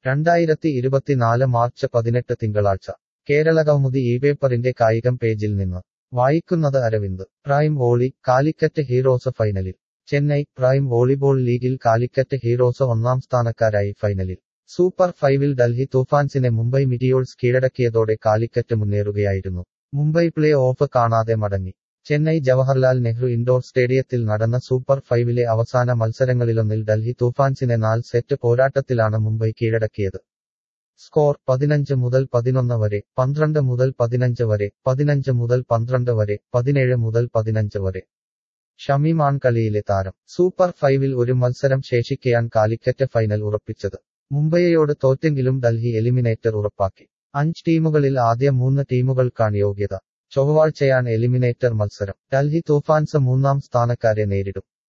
രണ്ടായിരത്തി ഇരുപത്തിനാല് മാർച്ച് പതിനെട്ട് തിങ്കളാഴ്ച കേരള കൗമുദി ഈ പേപ്പറിന്റെ കായികം പേജിൽ നിന്ന് വായിക്കുന്നത് Aravind prime volley Calicut heroes ഫൈനലിൽ ചെന്നൈ പ്രൈം വോളിബോൾ ലീഗിൽ കാലിക്കറ്റ് ഹീറോസ് ഒന്നാം സ്ഥാനക്കാരായി ഫൈനലിൽ സൂപ്പർ ഫൈവിൽ ഡൽഹി തൂഫാൻസിനെ മുംബൈ മിഡിയോൾസ് കീഴടക്കിയതോടെ കാലിക്കറ്റ് മുന്നേറുകയായിരുന്നു മുംബൈ പ്ലേ ഓഫ് കാണാതെ മടങ്ങി ചെന്നൈ ജവഹർലാൽ നെഹ്റു ഇൻഡോർ സ്റ്റേഡിയത്തിൽ നടന്ന സൂപ്പർ ഫൈവിലെ അവസാന മത്സരങ്ങളിലൊന്നിൽ ഡൽഹി തൂഫാൻസിനെ നാല് സെറ്റ് പോരാട്ടത്തിലാണ് മുംബൈ കീഴടക്കിയത് സ്കോർ പതിനഞ്ച് മുതൽ പതിനൊന്ന് വരെ പന്ത്രണ്ട് മുതൽ പതിനഞ്ച് വരെ പതിനഞ്ച് മുതൽ പന്ത്രണ്ട് വരെ പതിനേഴ് മുതൽ പതിനഞ്ച് വരെ ഷമീമാൻ കളിയിലെ താരം സൂപ്പർ ഫൈവിൽ ഒരു മത്സരം ശേഷിക്കെയാൻ കാലിക്കറ്റ് ഫൈനൽ ഉറപ്പിച്ചത് മുംബൈയോട് തോറ്റെങ്കിലും ഡൽഹി എലിമിനേറ്റർ ഉറപ്പാക്കി അഞ്ച് ടീമുകളിൽ ആദ്യ മൂന്ന് ടീമുകൾക്കാണ് യോഗ്യത ചൊവ്വാഴ്ചയാണ് എലിമിനേറ്റർ മത്സരം ഡൽഹി തൂഫാൻസ് മൂന്നാം സ്ഥാനക്കാരെ നേരിടും